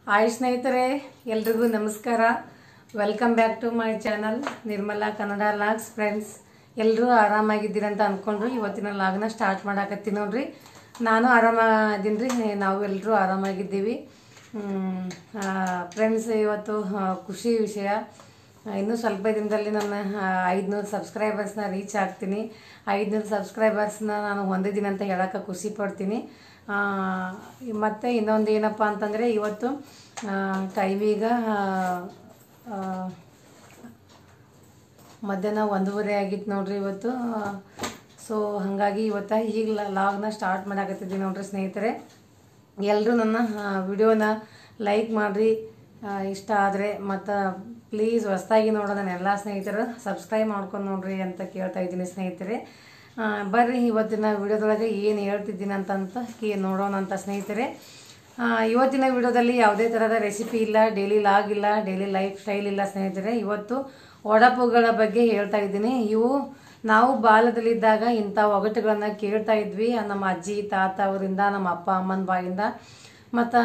hi ಸ್ನೇಹಿತರೆ ಎಲ್ರಿಗೂ ನಮಸ್ಕಾರ welcome back to my channel Nirmala Kannada logs friends ಎಲ್ಲರೂ ಆರಾಮಾಗಿದ್ದೀರಂತ ಅಂದ್ಕೊಂಡ್ರು ಇವತ್ತಿನ ಲಾಗ್ನ ಸ್ಟಾರ್ಟ್ ಮಾಡಾಕತ್ತೀನಿ ನೋಡ್ರಿ ನಾನು ಆರಾಮಾದೀನಿ ರೀ ನಾವು ಎಲ್ಲರೂ ಆರಾಮಾಗಿದ್ದೀವಿ ಫ್ರೆಂಡ್ಸ್ ಇವತ್ತು ಆ, ಖುಷಿ ವಿಷಯ ಆ, ಇನ್ನೂ ಸ್ವಲ್ಪ ದಿನದಲ್ಲಿ ನನ್ನ ಐದುನೂರು ಸಬ್ಸ್ಕ್ರೈಬರ್ಸ್ನ ರೀಚ್ ಆಗ್ತೀನಿ ಐದುನೂರು ಸಬ್ಸ್ಕ್ರೈಬರ್ಸ್ನ ನಾನು ಹೊಂದಿದ್ದೀನಿ ಅಂತ ಹೇಳೋಕೆ ಖುಷಿ ಪಡ್ತೀನಿ ಆ, ಮತ್ತು ಇನ್ನೊಂದು ಏನಪ್ಪ ಅಂತಂದರೆ ಇವತ್ತು ಆ, ಟೈಮೀಗ ಆ, ಮಧ್ಯಾಹ್ನ ಒಂದೂವರೆ ಆಗಿತ್ತು ನೋಡ್ರಿ ಇವತ್ತು ಸೊ ಹಾಗಾಗಿ ಇವತ್ತು ಈಗ ಲಾಗ್ನ ಸ್ಟಾರ್ಟ್ ಮಾಡಾಕತ್ತಿದ್ದೀನಿ ನೋಡ್ರಿ ಸ್ನೇಹಿತರೆ ಎಲ್ಲರೂ ನನ್ನ ವಿಡಿಯೋನ ಲೈಕ್ ಮಾಡಿರಿ ಇಷ್ಟ ಆದರೆ ಮತ್ತು ಪ್ಲೀಸ್ ಹೊಸ್ದಾಗಿ ನೋಡೋ ನನ್ನ ಎಲ್ಲ ಸ್ನೇಹಿತರು ಸಬ್ಸ್ಕ್ರೈಬ್ ಮಾಡ್ಕೊಂಡು ನೋಡ್ರಿ ಅಂತ ಕೇಳ್ತಾ ಇದ್ದೀನಿ ಸ್ನೇಹಿತರೆ ಆ, ಬರ್ರಿ ಇವತ್ತಿನ ವಿಡಿಯೋದೊಳಗೆ ಏನು ಹೇಳ್ತಿದ್ದೀನಿ ಅಂತಂತ ಕೇ ನೋಡೋಣ ಅಂತ ಸ್ನೇಹಿತರೆ ಆ, ಇವತ್ತಿನ ವಿಡಿಯೋದಲ್ಲಿ ಯಾವುದೇ ಥರದ ರೆಸಿಪಿ ಇಲ್ಲ ಡೈಲಿ ಲಾಗ್ ಇಲ್ಲ ಡೈಲಿ ಲೈಫ್ ಸ್ಟೈಲ್ ಇಲ್ಲ ಸ್ನೇಹಿತರೆ ಇವತ್ತು ಒಡಪುಗಳ ಬಗ್ಗೆ ಹೇಳ್ತಾ ಇದ್ದೀನಿ ಇವು ನಾವು ಬಾಲ್ಯದಲ್ಲಿದ್ದಾಗ ಇಂಥ ಒಗಟುಗಳನ್ನ ಕೇಳ್ತಾ ಇದ್ವಿ ನಮ್ಮ ಅಜ್ಜಿ ತಾತ ಅವರಿಂದ ನಮ್ಮ ಅಪ್ಪ ಅಮ್ಮನ ಬಾಯಿಂದ ಮತ್ತು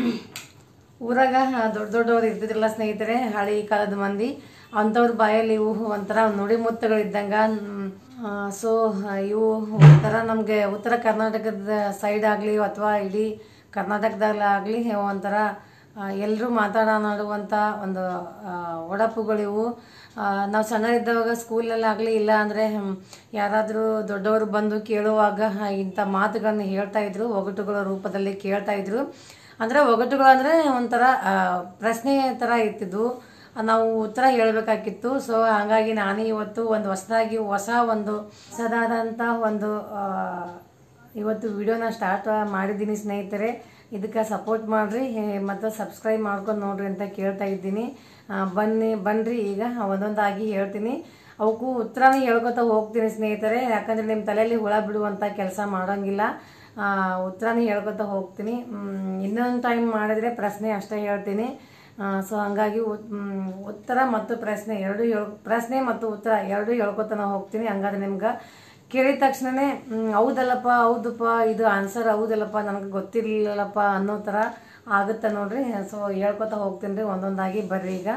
ಊರಾಗ ದೊಡ್ಡ ದೊಡ್ಡವ್ರು ಇರ್ತಿದ್ರಲ್ಲ ಸ್ನೇಹಿತರೆ ಹಳಿ ಕಾಲದ ಮಂದಿ ಅಂಥವ್ರ ಬಾಯಲ್ಲಿ ಇವು ಒಂಥರ ನುಡಿಮುತ್ತುಗಳಿದ್ದಂಗೆ ಸೊ ಇವು ಒಂಥರ ನಮಗೆ ಉತ್ತರ ಕರ್ನಾಟಕದ ಸೈಡ್ ಆಗಲಿ ಅಥವಾ ಇಡೀ ಕರ್ನಾಟಕದಲ್ಲಾಗಲಿ ಒಂಥರ ಎಲ್ಲರೂ ಮಾತಾಡೋಣಾಡುವಂಥ ಒಂದು ಆ, ಒಡಪುಗಳಿವು ನಾವು ಸಣ್ಣರಿದ್ದಾಗ ಸ್ಕೂಲಲ್ಲಾಗಲಿ ಇಲ್ಲ ಅಂದರೆ ಯಾರಾದರೂ ದೊಡ್ಡವರು ಬಂದು ಕೇಳುವಾಗ ಆ, ಇಂಥ ಮಾತುಗಳನ್ನ ಹೇಳ್ತಾ ಇದ್ರು ಒಗಟುಗಳ ರೂಪದಲ್ಲಿ ಕೇಳ್ತಾ ಇದ್ರು ಅಂದರೆ ಒಗಟುಗಳು ಅಂದರೆ ಒಂಥರ ಆ, ಪ್ರಶ್ನೆ ಥರ ಇರ್ತಿದ್ವು ನಾವು ಉತ್ತರ ಹೇಳಬೇಕಾಗಿತ್ತು ಸೊ ಹಾಗಾಗಿ ನಾನು ಇವತ್ತು ಒಂದು ಹೊಸದಾಗಿ ಹೊಸ ಒಂದು ಹೊಸದಾದಂಥ ಒಂದು ಆ, ಇವತ್ತು ವಿಡಿಯೋನ ಸ್ಟಾರ್ಟ್ ಮಾಡಿದ್ದೀನಿ ಸ್ನೇಹಿತರೆ ಇದಕ್ಕೆ ಸಪೋರ್ಟ್ ಮಾಡಿರಿ ಮತ್ತು ಸಬ್ಸ್ಕ್ರೈಬ್ ಮಾಡ್ಕೊಂಡು ನೋಡ್ರಿ ಅಂತ ಕೇಳ್ತಾ ಇದ್ದೀನಿ ಆ, ಬನ್ನಿ ಬನ್ನಿರಿ ಈಗ ಒಂದೊಂದಾಗಿ ಹೇಳ್ತೀನಿ ಅವಕ್ಕೂ ಉತ್ತರನೇ ಹೇಳ್ಕೊತಾ ಹೋಗ್ತೀನಿ ಸ್ನೇಹಿತರೆ ಯಾಕಂದರೆ ನಿಮ್ಮ ತಲೆಯಲ್ಲಿ ಹುಳ ಬಿಡುವಂಥ ಕೆಲಸ ಮಾಡೋಂಗಿಲ್ಲ ಆ, ಉತ್ತರನೇ ಹೇಳ್ಕೊತಾ ಹೋಗ್ತೀನಿ ಮ್, ಇನ್ನೊಂದು ಟೈಮ್ ಮಾಡಿದ್ರೆ ಪ್ರಶ್ನೆ ಅಷ್ಟೇ ಹೇಳ್ತೀನಿ ಸೊ ಹಂಗಾಗಿ ಉತ್- ಮ್, ಉತ್ತರ ಮತ್ತು ಪ್ರಶ್ನೆ ಎರಡು ಹೇಳ್ ಪ್ರಶ್ನೆ ಮತ್ತು ಉತ್ತರ ಎರಡು ಹೇಳ್ಕೊತಾನೆ ಹೋಗ್ತೀನಿ ಹಂಗಾದ್ರೆ ನಿಮ್ಗೆ ಕೇಳಿದ ತಕ್ಷಣನೇ ಮ್, ಹೌದಲ್ಲಪ್ಪ ಹೌದಪ್ಪ ಇದು ಆನ್ಸರ್ ಹೌದಲ್ಲಪ್ಪ ನನಗೆ ಗೊತ್ತಿರಲಿಲ್ಲಪ್ಪ ಅನ್ನೋ ಥರ ಆಗುತ್ತೆ ನೋಡ್ರಿ ಸೊ ಹೇಳ್ಕೊತಾ ಹೋಗ್ತೀನಿ ರೀ ಒಂದೊಂದಾಗಿ ಬರ್ರಿ ಈಗ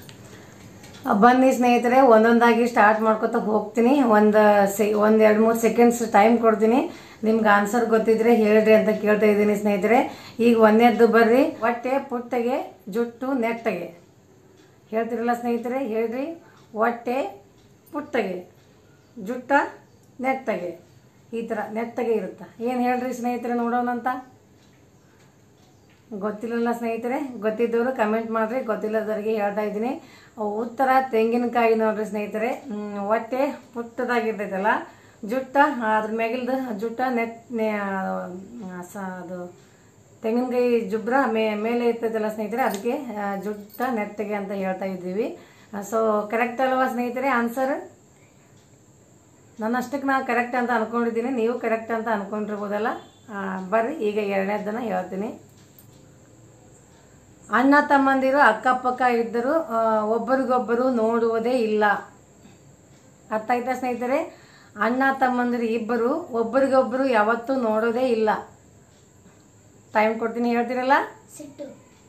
ಬನ್ನಿ ಸ್ನೇಹಿತರೆ ಒಂದೊಂದಾಗಿ ಸ್ಟಾರ್ಟ್ ಮಾಡ್ಕೊತ ಹೋಗ್ತೀನಿ ಒಂದು ಸೆ ಒಂದು ಎರಡು ಮೂರು ಸೆಕೆಂಡ್ಸ್ ಟೈಮ್ ಕೊಡ್ತೀನಿ ನಿಮ್ಗೆ ಆನ್ಸರ್ ಗೊತ್ತಿದ್ರೆ ಹೇಳ್ರಿ ಅಂತ ಕೇಳ್ತಾ ಇದ್ದೀನಿ ಸ್ನೇಹಿತರೆ ಈಗ ಒಂದನೇದ್ದು ಬರ್ರಿ ಹೊಟ್ಟೆ ಪುಟ್ಟಗೆ ಜುಟ್ಟು ನೆಟ್ಟಗೆ ಹೇಳ್ತಿರಲ್ಲ ಸ್ನೇಹಿತರೆ ಹೇಳ್ರಿ ಹೊಟ್ಟೆ ಪುಟ್ಟಗೆ ಜುಟ್ಟ ನೆಟ್ಟಗೆ ಈ ಥರ ನೆಟ್ಟಗೆ ಇರುತ್ತೆ ಏನು ಹೇಳ್ರಿ ಸ್ನೇಹಿತರೆ ನೋಡೋಣಂತ ಗೊತ್ತಿಲ್ಲಲ್ಲ ಸ್ನೇಹಿತರೆ ಗೊತ್ತಿದ್ದವರು ಕಮೆಂಟ್ ಮಾಡಿರಿ ಗೊತ್ತಿಲ್ಲದವ್ರಿಗೆ ಹೇಳ್ತಾ ಇದ್ದೀನಿ ಉತ್ತರ ತೆಂಗಿನಕಾಯಿ ನೋಡ್ರಿ ಸ್ನೇಹಿತರೆ ಹ್ಮ್, ಹೊಟ್ಟೆ ಪುಟ್ಟದಾಗಿರ್ತೈತಲ್ಲ ಜುಟ್ಟ ಅದ್ರ ಮ್ಯಾಗಿಲ್ದು ಜುಟ್ಟ ನೆಟ್ ನೆ- ಆ, ಸ ಅದು ತೆಂಗಿನಕಾಯಿ ಜುಬ್ರ ಮೇ ಮೇಲೆ ಇರ್ತೈತಲ್ಲ ಸ್ನೇಹಿತರೆ ಅದಕ್ಕೆ ಆ, ಜುಟ್ಟ ನೆಟ್ಟಗೆ ಅಂತ ಹೇಳ್ತಾ ಇದ್ದೀವಿ ಸೊ ಕರೆಕ್ಟ್ ಅಲ್ವಾ ಸ್ನೇಹಿತರೆ ಆನ್ಸರ್ ನಾನು ಅಷ್ಟಕ್ಕೆ ನಾನು ಕರೆಕ್ಟ್ ಅಂತ ಅನ್ಕೊಂಡಿದ್ದೀನಿ ನೀವು ಕರೆಕ್ಟ್ ಅಂತ ಅನ್ಕೊಂಡಿರ್ಬೋದಲ್ಲ ಆ, ಬರ್ರಿ ಈಗ ಎರಡನೇದನ್ನ ಹೇಳ್ತೀನಿ ಅಣ್ಣ ತಮ್ಮಂದಿರು ಅಕ್ಕಪಕ್ಕ ಇದ್ದರೂ ಆ, ಒಬ್ಬರಿಗೊಬ್ಬರು ನೋಡುವುದೇ ಇಲ್ಲ ಅರ್ಥ ಆಯ್ತಾ ಸ್ನೇಹಿತರೆ ಅಣ್ಣ ತಮ್ಮಂದಿರು ಇಬ್ಬರು ಒಬ್ಬರಿಗೊಬ್ಬರು ಯಾವತ್ತೂ ನೋಡೋದೇ ಇಲ್ಲ ಟೈಮ್ ಕೊಡ್ತೀನಿ ಹೇಳ್ತೀರಲ್ಲ ಸಿಟ್ಟು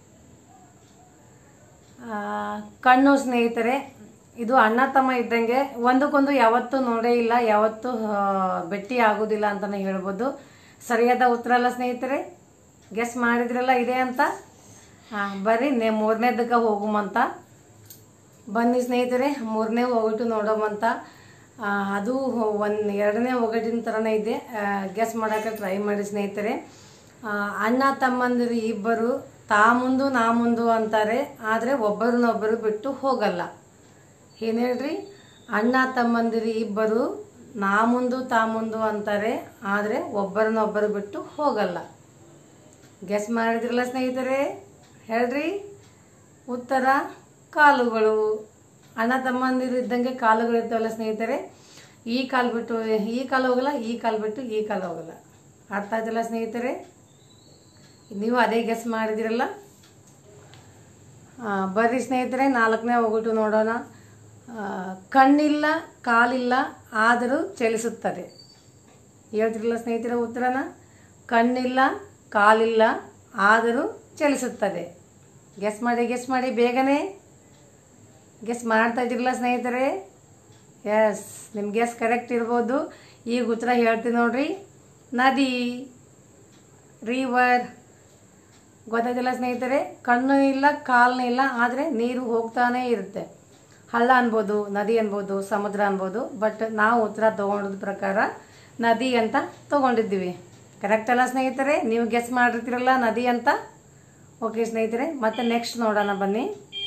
ಆ, ಕಣ್ಣು ಸ್ನೇಹಿತರೆ ಇದು ಅಣ್ಣ ತಮ್ಮ ಇದ್ದಂಗೆ ಒಂದಕ್ಕೊಂದು ಯಾವತ್ತೂ ನೋಡೇ ಇಲ್ಲ ಯಾವತ್ತೂ ಆ, ಭೇಟಿ ಆಗೋದಿಲ್ಲ ಅಂತಲೇ ಹೇಳ್ಬೋದು ಸರಿಯಾದ ಉತ್ತರ ಅಲ್ಲ ಸ್ನೇಹಿತರೆ ಗೆಸ್ ಮಾಡಿದ್ರಲ್ಲ ಇದೆ ಅಂತ ಹಾಂ ಬರ್ರಿ ನೆ ಮೂರನೇದಕ್ಕೆ ಹೋಗುಮಂತ ಬನ್ನಿ ಸ್ನೇಹಿತರೆ ಮೂರನೇ ಒಗಟು ನೋಡೋಮಂತ ಆ, ಅದು ಒಂದು ಎರಡನೇ ಒಗಟಿನ ಥರನೇ ಇದೆ ಗೆಸ್ ಮಾಡೋಕ್ಕೆ ಟ್ರೈ ಮಾಡಿ ಸ್ನೇಹಿತರೆ ಆ, ಅಣ್ಣ ತಮ್ಮಂದಿರು ಇಬ್ಬರು ತಾ ಮುಂದು ನಾ ಮುಂದು ಅಂತಾರೆ ಆದರೆ ಒಬ್ಬರನ್ನೊಬ್ಬರು ಬಿಟ್ಟು ಹೋಗಲ್ಲ ಏನು ಹೇಳ್ರಿ ಅಣ್ಣ ತಮ್ಮಂದಿರು ಇಬ್ಬರು ನಾ ಮುಂದು ತಾ ಮುಂದು ಅಂತಾರೆ ಆದರೆ ಒಬ್ಬರನ್ನೊಬ್ಬರು ಬಿಟ್ಟು ಹೋಗಲ್ಲ ಗೆಸ್ ಮಾಡಿದ್ರಲ್ಲ ಸ್ನೇಹಿತರೆ ಹೇಳ್ರಿ ಉತ್ತರ ಕಾಲುಗಳು ಅಣ್ಣ ತಮ್ಮಂದಿರು ಇದ್ದಂಗೆ ಕಾಲುಗಳು ಇರ್ತಾವಲ್ಲ ಸ್ನೇಹಿತರೆ ಈ ಕಾಲು ಬಿಟ್ಟು ಈ ಕಾಲು ಹೋಗಲ್ಲ ಈ ಕಾಲು ಬಿಟ್ಟು ಈ ಕಾಲು ಹೋಗಲ್ಲ ಅರ್ಥ ಆಯ್ತಲ್ಲ ಸ್ನೇಹಿತರೆ ನೀವು ಅದೇ ಗೆಸ್ ಮಾಡಿದಿರಲ್ಲ ಆ, ಬರ್ರಿ ಸ್ನೇಹಿತರೆ ನಾಲ್ಕನೇ ಒಗಟು ನೋಡೋಣ ಆ, ಕಣ್ಣಿಲ್ಲ ಕಾಲಿಲ್ಲ ಆದರೂ ಚಲಿಸುತ್ತದೆ ಹೇಳ್ತಿರಲ್ಲ ಸ್ನೇಹಿತರೆ ಉತ್ತರನ ಕಣ್ಣಿಲ್ಲ ಕಾಲಿಲ್ಲ ಆದರೂ ಚಲಿಸುತ್ತದೆ ಗೆಸ್ ಮಾಡಿ ಗೆಸ್ ಮಾಡಿ ಬೇಗನೆ ಗೆಸ್ ಮಾಡ್ತಾ ಇದ್ದಿರಲ್ಲ ಸ್ನೇಹಿತರೆ ಎಸ್ ನಿಮ್ಮ ಗೆಸ್ ಕರೆಕ್ಟ್ ಇರ್ಬೋದು ಈಗ ಉತ್ತರ ಹೇಳ್ತೀನಿ ನೋಡ್ರಿ ನದಿ ರಿವರ್ ಗೊತ್ತಾಯ್ತಿಲ್ಲ ಸ್ನೇಹಿತರೆ ಕಣ್ಣು ಇಲ್ಲ ಕಾಲೂ ಇಲ್ಲ ಆದರೆ ನೀರು ಹೋಗ್ತಾನೇ ಇರುತ್ತೆ ಹಳ್ಳ ಅನ್ಬೋದು ನದಿ ಅನ್ಬೋದು ಸಮುದ್ರ ಅನ್ಬೋದು ಬಟ್ ನಾವು ಉತ್ತರ ತೊಗೊಂಡಿದ ಪ್ರಕಾರ ನದಿ ಅಂತ ತೊಗೊಂಡಿದ್ದೀವಿ ಕರೆಕ್ಟ್ ಅಲ್ಲ ಸ್ನೇಹಿತರೆ ನೀವು ಗೆಸ್ ಮಾಡಿರ್ತೀರಲ್ಲ ನದಿ ಅಂತ ಓಕೆ ಸ್ನೇಹಿತರೆ ಮತ್ತೆ ನೆಕ್ಸ್ಟ್ ನೋಡೋಣ ಬನ್ನಿ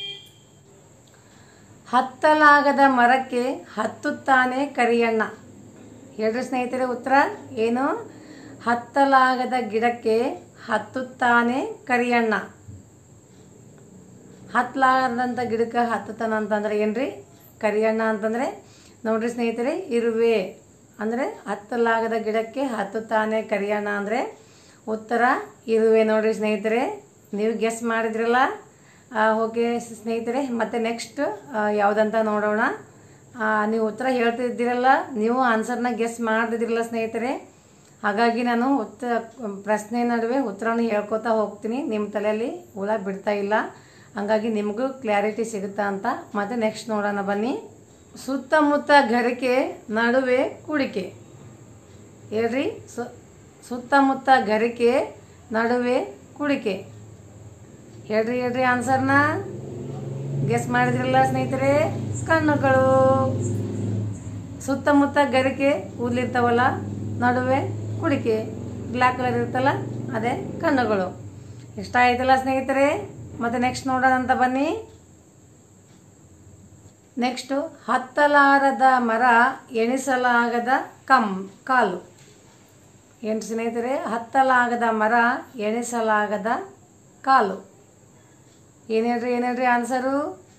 ಹತ್ತಲಾಗದ ಮರಕ್ಕೆ ಹತ್ತುತ್ತಾನೆ ಕರಿಯಣ್ಣ ಹೇಳ್ರಿ ಸ್ನೇಹಿತರೆ ಉತ್ತರ ಏನು ಹತ್ತಲಾಗದ ಗಿಡಕ್ಕೆ ಹತ್ತುತ್ತಾನೆ ಕರಿಯಣ್ಣ ಹತ್ತಲಾಗದಂಥ ಗಿಡಕ್ಕೆ ಹತ್ತುತ್ತಾನ ಅಂತಂದ್ರೆ ಏನ್ರಿ ಕರಿಯಣ್ಣ ಅಂತಂದರೆ ನೋಡ್ರಿ ಸ್ನೇಹಿತರೆ ಇರುವೆ ಅಂದರೆ ಹತ್ತಲಾಗದ ಗಿಡಕ್ಕೆ ಹತ್ತುತ್ತಾನೆ ಕರಿಯಣ್ಣ ಅಂದರೆ ಉತ್ತರ ಇರುವೆ ನೋಡ್ರಿ ಸ್ನೇಹಿತರೆ ನೀವು ಗೆಸ್ ಮಾಡಿದ್ರಲ್ಲ ಓಕೆ ಸ್ನೇಹಿತರೆ ಮತ್ತೆ ನೆಕ್ಸ್ಟ್ ಯಾವುದಂತ ನೋಡೋಣ ಆ, ನೀವು ಉತ್ತರ ಹೇಳ್ತಿದ್ದೀರಲ್ಲ ನೀವು ಆನ್ಸರ್ನ ಗೆಸ್ ಮಾಡ್ತಿದ್ದೀರಲ್ಲ ಸ್ನೇಹಿತರೆ ಹಾಗಾಗಿ ನಾನು ಉತ್ತರ ಪ್ರಶ್ನೆ ನಡುವೆ ಉತ್ತರನ ಹೇಳ್ಕೊತಾ ಹೋಗ್ತೀನಿ ನಿಮ್ಮ ತಲೆಯಲ್ಲಿ ಹುಳ ಬಿಡ್ತಾ ಇಲ್ಲ ಹಂಗಾಗಿ ನಿಮಗೂ ಕ್ಲಾರಿಟಿ ಸಿಗುತ್ತಾ ಅಂತ ಮತ್ತೆ ನೆಕ್ಸ್ಟ್ ನೋಡೋಣ ಬನ್ನಿ ಸುತ್ತಮುತ್ತ ಗರಿಕೆ ನಡುವೆ ಕುಡಿಕೆ ಹೇಳ್ರಿ ಸು ಸುತ್ತಮುತ್ತ ಗರಿಕೆ ನಡುವೆ ಕುಡಿಕೆ ಹೇಳ್ರಿ ಹೇಳ್ರಿ ಆನ್ಸರ್ನ ಗೆಸ್ ಮಾಡಿದ್ರಲ್ಲ ಸ್ನೇಹಿತರೆ ಕಣ್ಣುಗಳು ಸುತ್ತಮುತ್ತ ಗರಿಕೆ ಕೂದಲಿರ್ತಾವಲ್ಲ ನಡುವೆ ಕುಡಿಕೆ ಬ್ಲ್ಯಾಕ್ ಕಲರ್ ಇರ್ತಲ್ಲ ಅದೇ ಕಣ್ಣುಗಳು ಇಷ್ಟ ಆಯ್ತಲ್ಲ ಸ್ನೇಹಿತರೆ ಮತ್ತೆ ನೆಕ್ಸ್ಟ್ ನೋಡೋಣ ಅಂತ ಬನ್ನಿ ನೆಕ್ಸ್ಟು ಹತ್ತಲಾರದ ಮರ ಎಣಿಸಲಾಗದ ಕಮ್ ಕಾಲು ಏನು ಸ್ನೇಹಿತರೆ ಹತ್ತಲಾಗದ ಮರ ಎಣಿಸಲಾಗದ ಕಾಲು ಏನು ಹೇಳ್ರಿ ಏನು ಹೇಳ್ರಿ ಆನ್ಸರು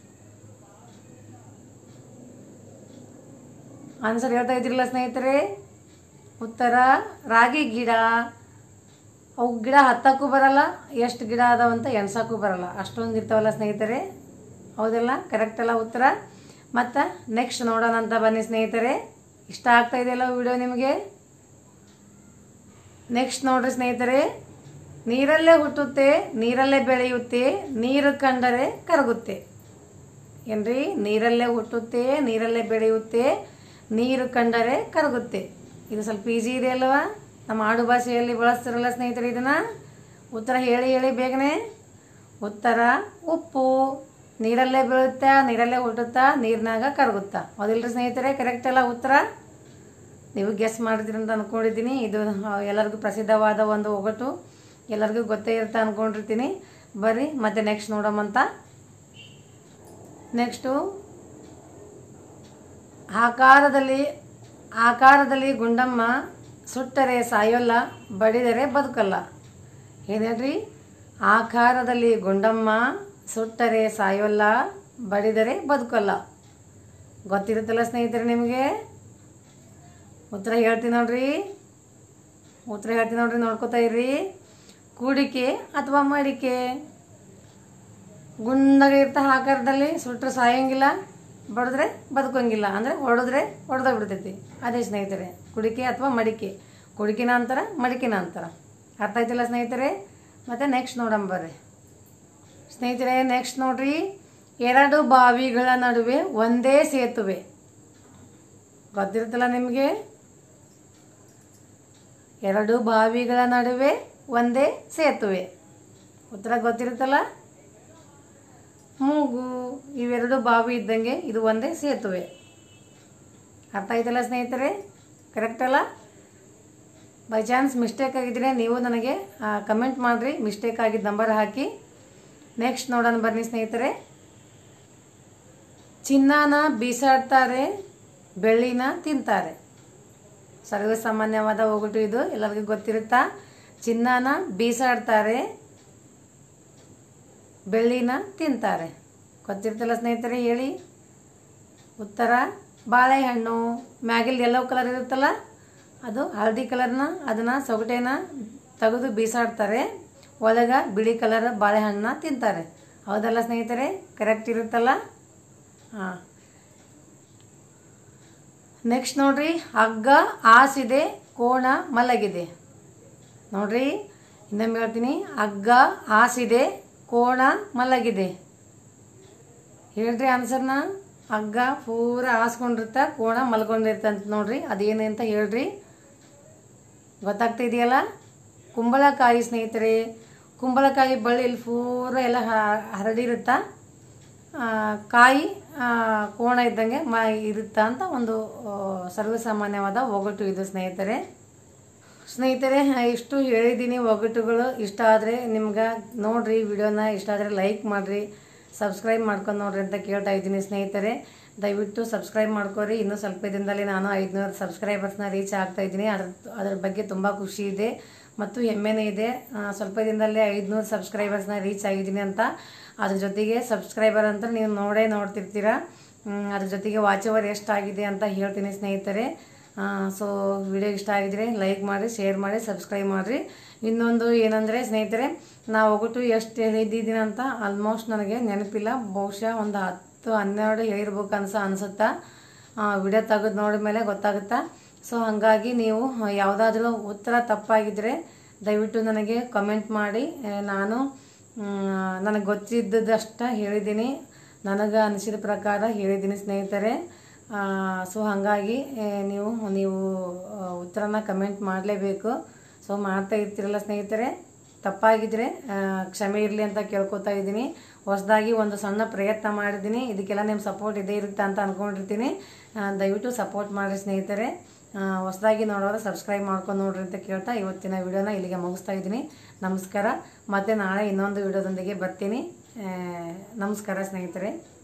ಆನ್ಸರ್ ಹೇಳ್ತಾ ಇದ್ದಿರಲ್ಲ ಸ್ನೇಹಿತರೆ ಉತ್ತರ ರಾಗಿ ಗಿಡ ಅವು ಗಿಡ ಹತ್ತಕ್ಕೂ ಬರಲ್ಲ ಎಷ್ಟು ಗಿಡ ಅದಾವಂತ ಎಣ್ಸಕ್ಕೂ ಬರಲ್ಲ ಅಷ್ಟೊಂದು ಇರ್ತಾವಲ್ಲ ಸ್ನೇಹಿತರೆ ಹೌದಲ್ಲ ಕರೆಕ್ಟ್ ಅಲ್ಲ ಉತ್ತರ ಮತ್ತು ನೆಕ್ಸ್ಟ್ ನೋಡೋಣ ಅಂತ ಬನ್ನಿ ಸ್ನೇಹಿತರೆ ಇಷ್ಟ ಆಗ್ತಾ ಇದೆಯಲ್ಲ ವಿಡಿಯೋ ನಿಮಗೆ ನೆಕ್ಸ್ಟ್ ನೋಡ್ರಿ ಸ್ನೇಹಿತರೆ ನೀರಲ್ಲೇ ಹುಟ್ಟುತ್ತೆ ನೀರಲ್ಲೇ ಬೆಳೆಯುತ್ತೆ ನೀರು ಕಂಡರೆ ಕರಗುತ್ತೆ ಏನ್ರಿ ನೀರಲ್ಲೇ ಹುಟ್ಟುತ್ತೆ ನೀರಲ್ಲೇ ಬೆಳೆಯುತ್ತೆ ನೀರು ಕಂಡರೆ ಕರಗುತ್ತೆ ಇದು ಸ್ವಲ್ಪ ಈಸಿ ಇದೆ ಅಲ್ವಾ ನಮ್ಮ ಆಡು ಭಾಷೆಯಲ್ಲಿ ಬಳಸ್ತಾರಲ್ಲ ಸ್ನೇಹಿತರೆ ಇದನ್ನ ಉತ್ತರ ಹೇಳಿ ಹೇಳಿ ಬೇಗನೆ ಉತ್ತರ ಉಪ್ಪು ನೀರಲ್ಲೇ ಬೀಳುತ್ತಾ ನೀರಲ್ಲೇ ಹುಟ್ಟುತ್ತಾ ನೀರಿನಾಗ ಕರಗುತ್ತಾ ಹೌದಿಲ್ರಿ ಸ್ನೇಹಿತರೆ ಕರೆಕ್ಟ್ ಅಲ್ಲ ಉತ್ತರ ನೀವು ಗೆಸ್ ಮಾಡಿದ್ರಿ ಅಂತ ಅಂದ್ಕೊಂಡಿದ್ದೀನಿ ಇದು ಎಲ್ಲರಿಗೂ ಪ್ರಸಿದ್ಧವಾದ ಒಂದು ಒಗಟು ಎಲ್ಲರಿಗೂ ಗೊತ್ತೇ ಇರುತ್ತೆ ಅಂದ್ಕೊಂಡಿರ್ತೀನಿ ಬರ್ರಿ ಮತ್ತೆ ನೆಕ್ಸ್ಟ್ ನೋಡೋಮಂತ ನೆಕ್ಸ್ಟು ಆಕಾರದಲ್ಲಿ ಆಕಾರದಲ್ಲಿ ಗುಂಡಮ್ಮ ಸುಟ್ಟರೆ ಸಾಯೋಲ್ಲ ಬಡಿದರೆ ಬದುಕಲ್ಲ ಏನು ಹೇಳ್ರಿ ಆಕಾರದಲ್ಲಿ ಗುಂಡಮ್ಮ ಸುಟ್ಟರೆ ಸಾಯೋಲ್ಲ ಬಡಿದರೆ ಬದುಕಲ್ಲ ಗೊತ್ತಿರುತ್ತಲ್ಲ ಸ್ನೇಹಿತರೆ ನಿಮಗೆ ಉತ್ತರ ಹೇಳ್ತೀನಿ ನೋಡ್ರಿ ಉತ್ತರ ಹೇಳ್ತೀನಿ ನೋಡ್ರಿ ನೋಡ್ಕೊತಾ ಇರ್ರಿ ಕೂಡಿಕೆ ಅಥವಾ ಮಡಿಕೆ ಗುಂಡಗೆ ಇರ್ತ ಆಕಾರದಲ್ಲಿ ಸುಟ್ಟರೆ ಸಾಯಂಗಿಲ್ಲ ಬಡಿದ್ರೆ ಬದುಕಂಗಿಲ್ಲ ಅಂದರೆ ಹೊಡೆದ್ರೆ ಹೊಡೆದ ಬಿಡ್ತೈತಿ ಅದೇ ಸ್ನೇಹಿತರೆ ಕುಡಿಕೆ ಅಥವಾ ಮಡಿಕೆ ಕುಡಿಕಿನ ಅಂತಾರ ಮಡಿಕೆನ ಅಂತಾರ ಅರ್ಥ ಆಯ್ತಿಲ್ಲ ಸ್ನೇಹಿತರೆ ಮತ್ತು ನೆಕ್ಸ್ಟ್ ನೋಡಂಬ ಬರ್ರಿ ಸ್ನೇಹಿತರೆ ನೆಕ್ಸ್ಟ್ ನೋಡ್ರಿ ಎರಡು ಬಾವಿಗಳ ನಡುವೆ ಒಂದೇ ಸೇತುವೆ ಗೊತ್ತಿರುತ್ತಲ್ಲ ನಿಮಗೆ ಎರಡು ಬಾವಿಗಳ ನಡುವೆ ಒಂದೇ ಸೇತುವೆ ಉತ್ತರ ಗೊತ್ತಿರುತ್ತಲ್ಲ ಮೂಗು ಇವೆರಡು ಬಾವಿ ಇದ್ದಂಗೆ ಇದು ಒಂದೇ ಸೇತುವೆ ಅರ್ಥ ಆಯ್ತಲ್ಲ ಸ್ನೇಹಿತರೆ ಕರೆಕ್ಟ್ ಅಲ್ಲ ಬೈ ಚಾನ್ಸ್ ಮಿಸ್ಟೇಕ್ ಆಗಿದ್ರೆ ನೀವು ನನಗೆ ಕಮೆಂಟ್ ಮಾಡಿರಿ ಮಿಸ್ಟೇಕ್ ಆಗಿದ್ದ ನಂಬರ್ ಹಾಕಿ ನೆಕ್ಸ್ಟ್ ನೋಡೋಣ ಬನ್ನಿ ಸ್ನೇಹಿತರೆ ಚಿನ್ನಾನ ಬೀಸಾಡ್ತಾರೆ ಬೆಳ್ಳಿನ ತಿಂತಾರೆ ಸರ್ವೇ ಸಾಮಾನ್ಯವಾದ ಒಗಟು ಇದು ಎಲ್ಲರಿಗೂ ಗೊತ್ತಿರುತ್ತಾ ಚಿನ್ನಾನ ಬೀಸಾಡ್ತಾರೆ ಬೆಳ್ಳಿನ ತಿಂತಾರೆ ಗೊತ್ತಿರ್ತಲ್ಲ ಸ್ನೇಹಿತರೆ ಹೇಳಿ ಉತ್ತರ ಬಾಳೆಹಣ್ಣು ಮ್ಯಾಗಿಲ್ ಯೆಲ್ಲೋ ಕಲರ್ ಇರುತ್ತಲ್ಲ ಅದು ಹಳದಿ ಕಲರ್ನ ಅದನ್ನು ಸೊಗಟೆನ ತೆಗೆದು ಬೀಸಾಡ್ತಾರೆ ಒಳಗ ಬಿಳಿ ಕಲರ್ ಬಾಳೆಹಣ್ಣನ್ನ ತಿಂತಾರೆ ಹೌದಲ್ಲ ಸ್ನೇಹಿತರೆ ಕರೆಕ್ಟ್ ಇರುತ್ತಲ್ಲ ಹಾಂ ನೆಕ್ಸ್ಟ್ ನೋಡ್ರಿ ಹಗ್ಗ ಹಾಸಿದೆ ಕೋಣ ಮಲಗಿದೆ ನೋಡ್ರಿ ಇನ್ನೊಮ್ಮೆ ಹೇಳ್ತೀನಿ ಹಗ್ಗ ಹಾಸಿದೆ ಕೋಣ ಮಲಗಿದೆ ಹೇಳ್ರಿ ಆನ್ಸರ್ನ ಹಗ್ಗ ಪೂರ ಹಾಸ್ಕೊಂಡಿರ್ತ ಕೋಣ ಮಲ್ಕೊಂಡಿರ್ತಂತ ನೋಡ್ರಿ ಅದೇನು ಅಂತ ಹೇಳ್ರಿ ಗೊತ್ತಾಗ್ತಿದೆಯಲ್ಲ ಕುಂಬಳಕಾಯಿ ಸ್ನೇಹಿತರೆ ಕುಂಬಳಕಾಯಿ ಬಳ್ಳಿಲಿ ಪೂರ ಎಲ್ಲ ಹ- ಹರಡಿರುತ್ತ ಆ, ಕಾಯಿ ಆ, ಕೋಣ ಇದ್ದಂಗೆ ಮ ಇರುತ್ತ ಅಂತ ಒಂದು ಆ, ಸರ್ವಸಾಮಾನ್ಯವಾದ ಒಗಟು ಇದು ಸ್ನೇಹಿತರೆ ಸ್ನೇಹಿತರೆ ಇಷ್ಟು ಹೇಳಿದ್ದೀನಿ ಒಗಟುಗಳು ಇಷ್ಟ ಆದರೆ ನಿಮ್ಗೆ ನೋಡ್ರಿ ವಿಡಿಯೋನ ಇಷ್ಟ ಆದರೆ ಲೈಕ್ ಮಾಡಿರಿ ಸಬ್ಸ್ಕ್ರೈಬ್ ಮಾಡ್ಕೊಂಡು ನೋಡ್ರಿ ಅಂತ ಕೇಳ್ತಾ ಇದ್ದೀನಿ ಸ್ನೇಹಿತರೆ ದಯವಿಟ್ಟು ಸಬ್ಸ್ಕ್ರೈಬ್ ಮಾಡ್ಕೊರಿ ಇನ್ನೂ ಸ್ವಲ್ಪ ದಿನದಲ್ಲಿ ನಾನು ಐದುನೂರು ಸಬ್ಸ್ಕ್ರೈಬರ್ಸ್ನ ರೀಚ್ ಆಗ್ತಾ ಇದ್ದೀನಿ ಅದ್ರ ಅದ್ರ ಬಗ್ಗೆ ತುಂಬ ಖುಷಿ ಇದೆ ಮತ್ತು ಹೆಮ್ಮೆನೂ ಇದೆ ಆ, ಸ್ವಲ್ಪ ದಿನದಲ್ಲೇ ಐದುನೂರು ಸಬ್ಸ್ಕ್ರೈಬರ್ಸ್ನ ರೀಚ್ ಆಗಿದ್ದೀನಿ ಅಂತ ಅದ್ರ ಜೊತೆಗೆ ಸಬ್ಸ್ಕ್ರೈಬರ್ ಅಂತ ನೀವು ನೋಡೇ ನೋಡ್ತಿರ್ತೀರ ಹ್ಮ್, ಅದ್ರ ಜೊತೆಗೆ ವಾಚ್ ಓವರ್ ಎಷ್ಟಾಗಿದೆ ಅಂತ ಹೇಳ್ತೀನಿ ಸ್ನೇಹಿತರೆ ಸೊ ವಿಡಿಯೋ ಇಷ್ಟ ಆಗಿದ್ರೆ ಲೈಕ್ ಮಾಡಿ ಶೇರ್ ಮಾಡಿ ಸಬ್ಸ್ಕ್ರೈಬ್ ಮಾಡಿರಿ ಇನ್ನೊಂದು ಏನಂದರೆ ಸ್ನೇಹಿತರೆ ನಾವು ಒಗಟು ಎಷ್ಟು ಹೇಳಿದ್ದೀನಿ ಅಂತ ಆಲ್ಮೋಸ್ಟ್ ನನಗೆ ನೆನಪಿಲ್ಲ ಬಹುಶಃ ಒಂದು ಹತ್ತು ಹನ್ನೆರಡು ಹೇಳಿರ್ಬೇಕು ಅನ್ಸ ಅನಿಸುತ್ತಾ ವಿಡಿಯೋ ತೆಗೆದು ನೋಡಿದ ಮೇಲೆ ಗೊತ್ತಾಗುತ್ತಾ ಸೊ ಹಾಗಾಗಿ ನೀವು ಯಾವುದಾದ್ರೂ ಉತ್ತರ ತಪ್ಪಾಗಿದ್ದರೆ ದಯವಿಟ್ಟು ನನಗೆ ಕಮೆಂಟ್ ಮಾಡಿ ಆ, ನಾನು ನನಗೆ ಗೊತ್ತಿದ್ದದಷ್ಟ ಹೇಳಿದ್ದೀನಿ ನನಗೆ ಅನಿಸಿದ ಪ್ರಕಾರ ಹೇಳಿದ್ದೀನಿ ಸ್ನೇಹಿತರೆ ಸೊ ಹಾಗಾಗಿ ಆ, ನೀವು ನೀವು ಆ, ಉತ್ತರನ ಕಮೆಂಟ್ ಮಾಡಲೇಬೇಕು ಸೊ ಮಾಡ್ತಾ ಇರ್ತೀರಲ್ಲ ಸ್ನೇಹಿತರೆ ತಪ್ಪಾಗಿದ್ದರೆ ಆ, ಕ್ಷಮೆ ಇರಲಿ ಅಂತ ಕೇಳ್ಕೊತಾ ಇದ್ದೀನಿ ಹೊಸದಾಗಿ ಒಂದು ಸಣ್ಣ ಪ್ರಯತ್ನ ಮಾಡಿದ್ದೀನಿ ಇದಕ್ಕೆಲ್ಲ ನಿಮ್ಮ ಸಪೋರ್ಟ್ ಇದೇ ಇರುತ್ತೆ ಅಂತ ಅಂದ್ಕೊಂಡಿರ್ತೀನಿ ಆ, ದಯವಿಟ್ಟು ಸಪೋರ್ಟ್ ಮಾಡಿರಿ ಸ್ನೇಹಿತರೆ ಹೊಸದಾಗಿ ನೋಡೋರು ಸಬ್ಸ್ಕ್ರೈಬ್ ಮಾಡ್ಕೊಂಡು ನೋಡ್ರಿ ಅಂತ ಕೇಳ್ತಾ ಇವತ್ತಿನ ವಿಡಿಯೋನ ಇಲ್ಲಿಗೆ ಮುಗಿಸ್ತಾ ಇದ್ದೀನಿ ನಮಸ್ಕಾರ ಮತ್ತೆ ನಾಳೆ ಇನ್ನೊಂದು ವಿಡಿಯೋದೊಂದಿಗೆ ಬರ್ತೀನಿ ಆ, ನಮಸ್ಕಾರ ಸ್ನೇಹಿತರೆ